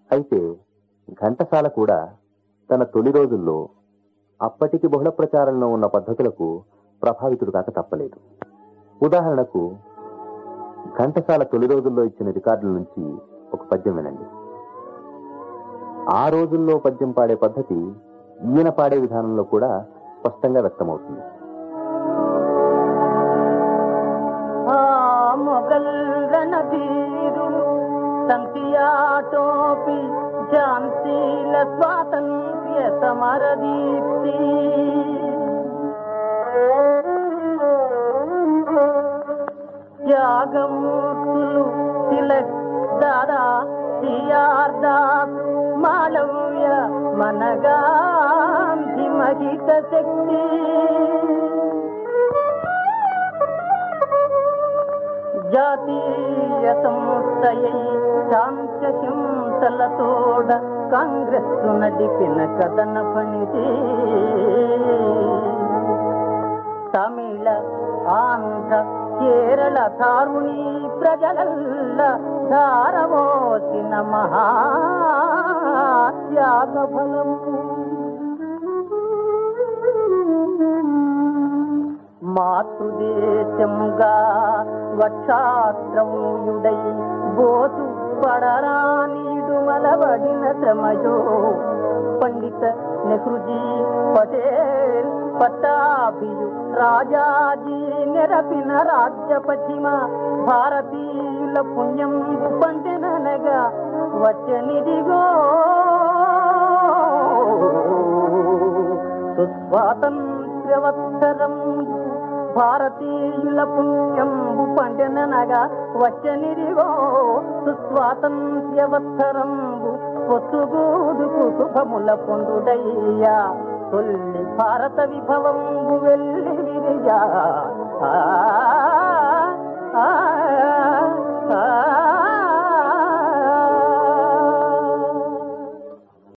అయితే ఘంటసాల కూడా తన తొలి రోజుల్లో అప్పటికి బహుళ ప్రచారంలో ఉన్న పద్ధతులకు ప్రభావితుడు కాక తప్పలేదు ఉదాహరణకు ఘంటసాల తొలి రోజుల్లో ఇచ్చిన రికార్డుల నుంచి ఒక పద్యం వినండి ఆ రోజుల్లో పద్యం పాడే పద్ధతి ఈయన పాడే విధానంలో కూడా స్పష్టంగా వ్యక్తమవుతుంది ఆ మొగల్ రణధీరులు సంతియాటోపి ఝాన్సీల స్వాతంత్ర్య సమరదీప్తి త్యాగమూర్తులు తిలక్ దాదా సిఆర్ దాసు మాళవ్య మనగాంధి మహిత శక్తి జాతీయ సంస్థయై శాంత హింసలతోడ కాంగ్రెస్ నడిపిన కథన పనిది తమిళ ఆంధ్ర కేరళ తారుణి ప్రజలల్ల ధారవోసిన మహాత్యాగ ఫలము మాతృదేశముగా వక్షాత్రముయుడై బోసు పడరానీడు మలబడిన శ్రమయో పండిత నెహ్రూజీ పటేల్ పట్టాభియు రాజాజీ నెరపిన రాజ్యపతిమ భారతీయుల పుణ్యం పండిననగా వచ్చనిదిగో సుస్వాతంత్ర్యవత్సరం భారతీయుల పుణ్యం పండిననగా వచ్చనిదిగో సుస్వాతంత్ర్యవత్సరం పొత్తుగూదుకు శుభముల పొందుడయ్యా తొల్లి భారత విభవం వెళ్ళి విరియా ఆ